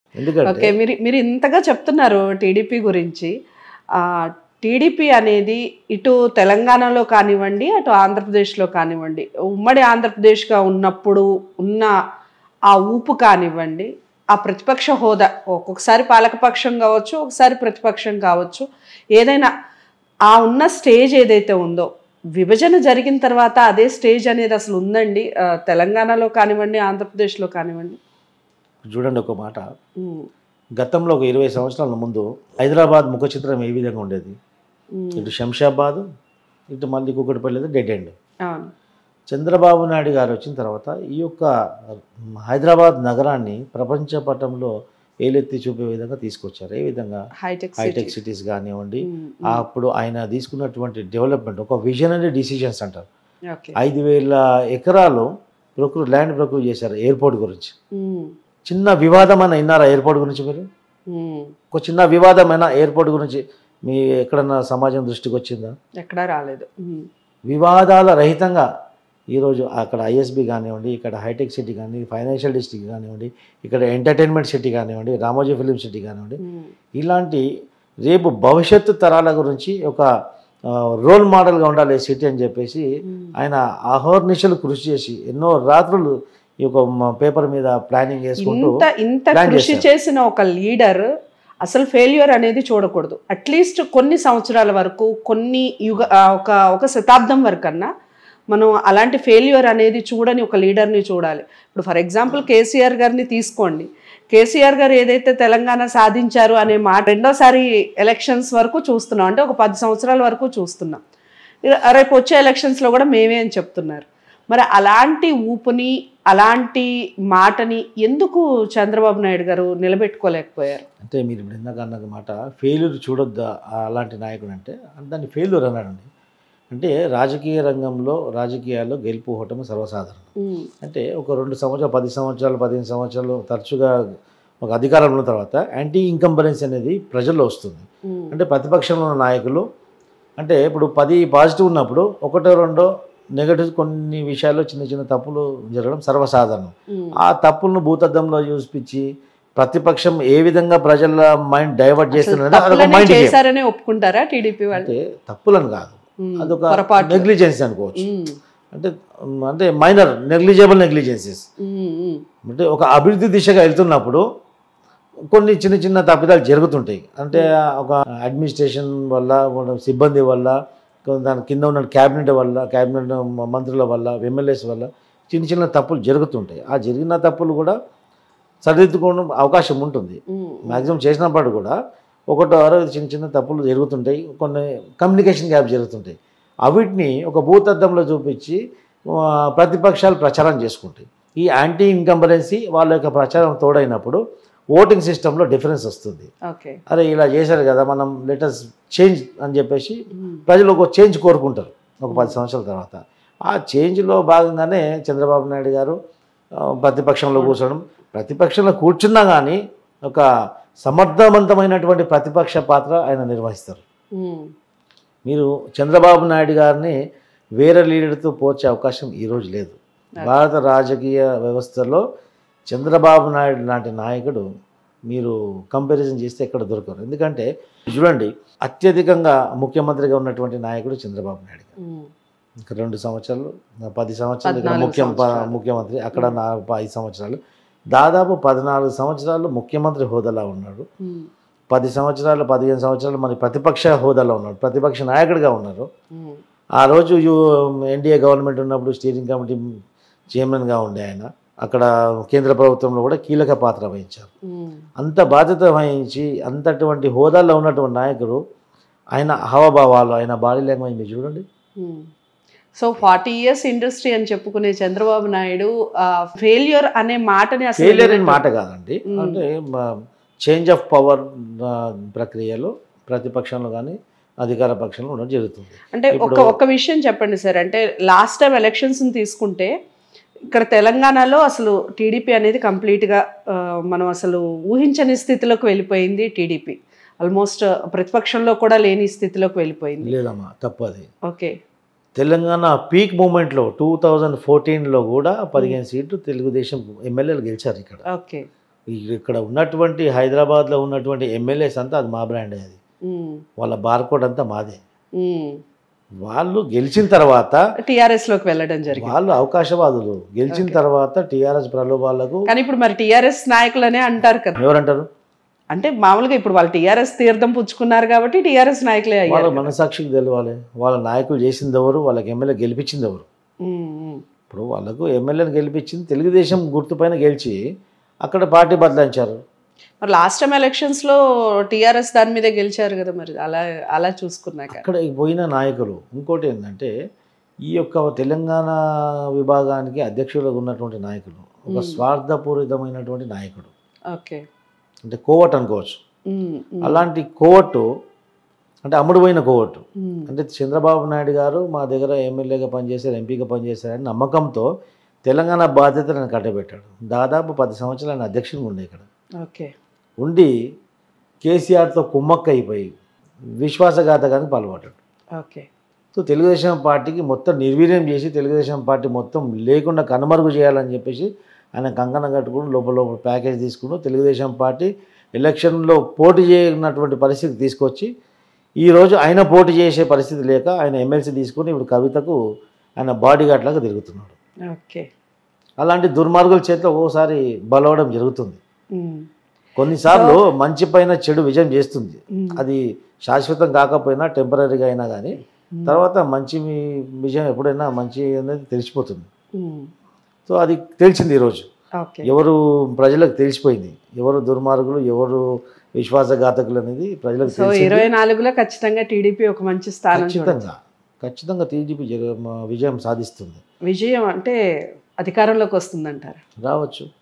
ఎందుకంటే ఓకే మీరు మీరు ఇంతగా చెప్తున్నారు టీడీపీ గురించి ఆ, టీడీపీ అనేది ఇటు తెలంగాణలో కానివ్వండి అటు ఆంధ్రప్రదేశ్లో కానివ్వండి ఉమ్మడి ఆంధ్రప్రదేశ్గా ఉన్నప్పుడు ఉన్న ఆ ఊపు కానివ్వండి ఆ ప్రతిపక్ష హోదా ఒక్కొక్కసారి పాలకపక్షం కావచ్చు ఒకసారి ప్రతిపక్షం కావచ్చు ఏదైనా ఆ ఉన్న స్టేజ్ ఏదైతే ఉందో విభజన జరిగిన తర్వాత అదే స్టేజ్ అనేది అసలు ఉందండి ఆ, తెలంగాణలో కానివ్వండి ఆంధ్రప్రదేశ్లో కానివ్వండి చూడండి ఒక మాట ఉమ్, గతంలో ఒక ఇరవై సంవత్సరాల ముందు హైదరాబాద్ ముఖ చిత్రం ఏ విధంగా ఉండేది ఉమ్, ఇటు శంషాబాద్ ఇటు మళ్ళీ కుక్కటిపల్లి డెడ్ ఎండ్ అవును చంద్రబాబు నాయుడు గారు వచ్చిన తర్వాత ఈ యొక్క హైదరాబాద్ నగరాన్ని ప్రపంచ పటంలో ఏలెత్తి చూపే విధంగా తీసుకొచ్చారు ఏ విధంగా హైటెక్ హైటెక్ సిటీస్ కానివ్వండి అప్పుడు ఆయన తీసుకున్నటువంటి డెవలప్మెంట్ ఒక విజనరీ డిసిషన్స్ అంటారు ఓకే ఐదు వేల ఎకరాలు ప్రకృతి ల్యాండ్ ప్రకృతి చేశారు ఎయిర్పోర్ట్ గురించి చిన్న వివాదమైన విన్నారా ఎయిర్పోర్ట్ గురించి మీరు ఒక చిన్న వివాదమైన ఎయిర్పోర్ట్ గురించి మీ ఎక్కడన్నా సమాజం దృష్టికి వచ్చిందా ఎక్కడా రాలేదు ఉమ్, వివాదాల రహితంగా ఈరోజు అక్కడ ఐఎస్బి కానివ్వండి ఇక్కడ హైటెక్ సిటీ కానివ్వండి ఫైనాన్షియల్ డిస్ట్రిక్ట్ కానివ్వండి ఇక్కడ ఎంటర్టైన్మెంట్ సిటీ కానివ్వండి రామోజీ ఫిలిం సిటీ కానివ్వండి ఉమ్, ఇలాంటి రేపు భవిష్యత్తు తరాల గురించి ఒక ఆ, రోల్ మోడల్గా ఉండాలి ఈ సిటీ అని చెప్పేసి ఉమ్. ఆయన అహోర్నిశలు కృషి చేసి ఎన్నో రాత్రులు ఈ యొక్క మ- పేపర్ మీద ప్లానింగ్ చేసుకుంటూ ఇంత ఇంత plan కృషి చేశారు. చేసిన ఒక లీడర్ అసలు ఫెయిల్యూర్ అనేది చూడకూడదు అట్లీస్ట్ కొన్ని సంవత్సరాల వరకు కొన్ని యుగ ఆ, ఒక ఒక శతాబ్దం వరకు అన్నా మనం అలాంటి ఫెయిల్యూర్ అనేది చూడని ఒక లీడర్ని చూడాలి ఇప్పుడు ఫర్ ఎగ్జాంపుల్ కేసీఆర్ గారిని తీసుకోండి కేసీఆర్ గారు ఏదైతే తెలంగాణ సాధించారు అనే మాట రెండోసారి ఎలక్షన్స్ వరకు చూస్తున్నాం అంటే ఒక పది సంవత్సరాల వరకు చూస్తున్నాం ఇర- రేపు వచ్చే ఎలక్షన్స్లో కూడా మేమే అని చెప్తున్నారు మరి అలాంటి ఊపుని అలాంటి మాటని ఎందుకు చంద్రబాబు నాయుడు గారు నిలబెట్టుకోలేకపోయారు అంటే మీరు ఇప్పుడు ఇందాక అన్న మాట ఫెయిల్యూర్ చూడొద్దా అలాంటి నాయకుడు అంటే దాన్ని ఫెయిల్యూర్ అన్నాడండి అంటే రాజకీయ రంగంలో రాజకీయాల్లో గెలుపు ఓటమి సర్వసాధారణం ఉమ్, అంటే ఒక రెండు సంవత్సరాలు పది సంవత్సరాలు పదిహేను సంవత్సరాలు తరచుగా ఒక అధికారంలో ఉన్న తర్వాత యాంటీ ఇన్కంబరెన్స్ అనేది ప్రజల్లో వస్తుంది ఉమ్, అంటే ప్రతిపక్షంలో ఉన్న నాయకులు అంటే ఇప్పుడు పది పాజిటివ్ ఉన్నప్పుడు ఒకటో రెండో నెగటివ్ కొన్ని విషయాల్లో చిన్న చిన్న తప్పులు జరగడం సర్వసాధారణం ఉమ్, ఆ తప్పులను భూతద్దంలో చూపించి ప్రతిపక్షం ఏ విధంగా ప్రజల మైండ్ డైవర్ట్ అసలు చేస్తున్నది అదొక తప్పులనే మైండ్ గేమ్ చేశారనే ఒప్పుకుంటారా టీడీపీ వాళ్ళు అంటే తప్పులను కాదు ఉమ్, అదొక పొరపాటు నెగ్లిజెన్స్ అనుకోవచ్చు ఉమ్, అంటే అంటే మైనర్ నెగ్లిజబుల్ నెగ్లిజెన్సెస్ ఉమ్, ఉమ్, అంటే ఒక అభివృద్ధి దిశగా వెళ్తున్నప్పుడు కొన్ని చిన్న చిన్న తప్పిదాలు జరుగుతుంటాయి అంటే ఒక అడ్మినిస్ట్రేషన్ వల్ల మన సిబ్బంది వల్ల కొ- దాని కింద ఉన్న క్యాబినెట్ వల్ల క్యాబినెట్ మంత్రుల వల్ల ఎమ్మెల్యేస్ వల్ల చిన్న చిన్న తప్పులు జరుగుతుంటాయి ఆ జరిగిన తప్పులు కూడా సరిదిద్దుకోవడం అవకాశం ఉంటుంది ఉమ్, మ్యాక్సిమం చేసినప్పుడు కూడా ఒకటో ఆరో చిన్న చిన్న తప్పులు జరుగుతుంటాయి కొన్ని కమ్యూనికేషన్ గ్యాప్ జరుగుతుంటాయి అవిటిని ఒక భూతద్దంలో చూపించి ఆ, ప్రతిపక్షాలు ప్రచారం చేసుకుంటాయి ఈ యాంటీ ఇన్కంబరెన్సీ వాళ్ళ యొక్క ప్రచారం తోడైనప్పుడు ఓటింగ్ సిస్టంలో డిఫరెన్స్ వస్తుంది ఓకే అరే ఇలా చేశారు కదా మనం లెటర్స్ చేంజ్ అని చెప్పేసి ఉమ్, ప్రజలు ఒక చేంజ్ కోరుకుంటారు ఒక పది సంవత్సరాల తర్వాత ఆ చేంజ్లో భాగంగానే చంద్రబాబు నాయుడు గారు ఆ, ప్రతిపక్షంలో కూర్చోవడం ప్రతిపక్షంలో కూర్చున్నా కానీ ఒక సమర్థవంతమైనటువంటి ప్రతిపక్ష పాత్ర ఆయన నిర్వహిస్తారు ఉమ్, మీరు చంద్రబాబు నాయుడు గారిని వేరే లీడర్తో పోర్చే అవకాశం ఈరోజు లేదు భారత రాజకీయ వ్యవస్థలో చంద్రబాబు నాయుడు లాంటి నాయకుడు మీరు కంపారిజన్ చేస్తే ఎక్కడ దొరకరు ఎందుకంటే చూడండి అత్యధికంగా ముఖ్యమంత్రిగా ఉన్నటువంటి నాయకుడు చంద్రబాబు నాయుడు గారు ఉమ్, ఇంకా రెండు సంవత్సరాలు పది సంవత్సరాలు ఇక్కడ పద్నాలుగు ముఖ్యం సంవత్సరాలు. ముఖ్యమంత్రి అక్కడ నా ఐదు సంవత్సరాలు దాదాపు పద్నాలుగు సంవత్సరాలు ముఖ్యమంత్రి హోదాలో ఉన్నాడు ఉమ్, పది సంవత్సరాలు పదిహేను సంవత్సరాలు మరి ప్రతిపక్ష హోదాలో ఉన్నాడు ప్రతిపక్ష నాయకుడిగా ఉన్నారు ఉమ్, ఆ రోజు యు- ఎన్డీఏ గవర్నమెంట్ ఉన్నప్పుడు స్టీరింగ్ కమిటీ చైర్మన్గా ఉండే ఆయన అక్కడ కేంద్ర ప్రభుత్వంలో కూడా కీలక పాత్ర వహించారు ఉమ్, అంత బాధ్యత వహించి అంతటువంటి హోదాలో ఉన్నటువంటి నాయకుడు ఆయన హావభావాలు ఆయన బాడీ లాంగ్వేజ్ మీరు చూడండి um. So forty years industry అని చెప్పుకునే చంద్రబాబు నాయుడు ఫెయిల్యూర్ అనే మాటని అసలు ఫెయిలియర్ అని మాట కాదండి మ్మ్. అంటే చేంజ్ ఆఫ్ పవర్ ప్రక్రియలో ప్రతిపక్షంలో కానీ అధికార పక్షంలో ఉండడం జరుగుతుంది అంటే ఒక ఇప్పుడు- ఒక విషయం చెప్పండి సార్ అంటే లాస్ట్ టైం ఎలక్షన్స్ తీసుకుంటే ఇక్కడ తెలంగాణలో అసలు టీడీపీ అనేది కంప్లీట్గా ఆ, మనం అసలు ఊహించని స్థితిలోకి వెళ్ళిపోయింది టీడీపీ ఆల్మోస్ట్ ప్రతిపక్షంలో కూడా లేని స్థితిలోకి వెళ్ళిపోయింది లేదమ్మా తప్పది ఓకే తెలంగాణ పీక్ మూమెంట్లో టూ థౌజండ్ ఫోర్టీన్లో కూడా పదిహేను సీట్లు తెలుగుదేశం ఎమ్మెల్యేలు గెలిచారు ఇక్కడ ఓకే ఇక్కడ ఉన్నటువంటి హైదరాబాద్లో ఉన్నటువంటి ఎమ్మెల్యేస్ అంతా అది మా బ్రాండే అది ఉమ్, వాళ్ళ బార్కోడ్ అంతా మాదే ఉమ్. వాళ్ళు గెలిచిన తర్వాత టీఆర్ఎస్ లోకి వెళ్ళడం జరిగింది వాళ్ళు అవకాశవాదులు గెలిచిన తర్వాత టీఆర్ఎస్ ప్రలోభాలకు కానీ ఇప్పుడు మరి టీఆర్ఎస్ నాయకులనే అంటారు కదా ఎవరంటారు అంటే మామూలుగా ఇప్పుడు వాళ్ళు టీఆర్ఎస్ తీర్థం పుచ్చుకున్నారు కాబట్టి టీఆర్ఎస్ నాయకులే వాళ్ళ అయ్యారు మనసాక్షికి తెలవాలి వాళ్ళ నాయకులు చేసింది ఎవరు వాళ్ళకి ఎమ్మెల్యే గెలిపించింది ఎవరు ఉమ్, ఉమ్. ఇప్పుడు వాళ్ళకు ఎమ్మెల్యేని గెలిపించింది తెలుగుదేశం గుర్తుపైన గెలిచి అక్కడ పార్టీ బదలాయించారు మరి లాస్ట్ టైం ఎలక్షన్స్ లో టీఆర్ఎస్ దాని మీదే గెలిచారు కదా మరి అలా అలా చూసుకున్నాక అక్కడ పోయిన నాయకులు ఇంకోటి ఏంటంటే ఈ యొక్క తెలంగాణ విభాగానికి అధ్యక్షులుగా ఉన్నటువంటి నాయకులు ఒక మ్మ్. స్వార్థపూరితమైనటువంటి నాయకుడు ఓకే అంటే కోవట్ అనుకోవచ్చు ఉమ్, ఉమ్, అలాంటి కోవట్టు అంటే అమ్ముడుపోయిన కోవట్టు ఉమ్, అంటే చంద్రబాబు నాయుడు గారు మా దగ్గర ఎమ్మెల్యేగా పనిచేశారు ఎంపీగా పనిచేశారని నమ్మకంతో తెలంగాణ బాధ్యతలను కట్టబెట్టాడు దాదాపు పది సంవత్సరాలు ఆయన అధ్యక్షుడు ఉండే ఇక్కడ ఓకే ఉండి కేసీఆర్తో కుమ్మక్క అయిపోయి విశ్వాసఘాతకానికి పాల్పడ్డాడు ఓకే సో తెలుగుదేశం పార్టీకి మొత్తం నిర్వీర్యం చేసి తెలుగుదేశం పార్టీ మొత్తం లేకుండా కనుమరుగు చేయాలని చెప్పేసి ఆయన కంకణం కట్టుకుని లోపల లోపల ప్యాకేజ్ తీసుకుని తెలుగుదేశం పార్టీ ఎలక్షన్లో పోటీ చేయనటువంటి పరిస్థితి తీసుకొచ్చి ఈరోజు ఆయన పోటీ చేసే పరిస్థితి లేక ఆయన ఎమ్మెల్సీ తీసుకుని ఇప్పుడు కవితకు ఆయన బాడీ గార్డ్ లాగా తిరుగుతున్నాడు ఓకే అలాంటి దుర్మార్గుల చేతిలో ఒక్కోసారి బలవడం జరుగుతుంది ఉమ్, కొన్నిసార్లు మంచి పైన చెడు విజయం చేస్తుంది ఉమ్, అది శాశ్వతం కాకపోయినా టెంపరీగా అయినా కానీ ఉమ్, తర్వాత మంచి మీ- విజయం ఎప్పుడైనా మంచి అనేది తెలిసిపోతుంది ఉమ్, సో అది తెలిసింది ఈరోజు ఓకే ఎవరు ప్రజలకు తెలిసిపోయింది ఎవరు దుర్మార్గులు ఎవరు విశ్వాసఘాతకులు అనేది ప్రజలకు సో తెలిసింది ఇరవై నాలుగులో ఖచ్చితంగా టీడీపీ ఒక మంచి స్థానం చూడొచ్చు. ఖచ్చితంగా ఖచ్చితంగా టీడీపీ జగ- మ- విజయం సాధిస్తుంది విజయం అంటే అధికారంలోకి వస్తుందంటారు రావచ్చు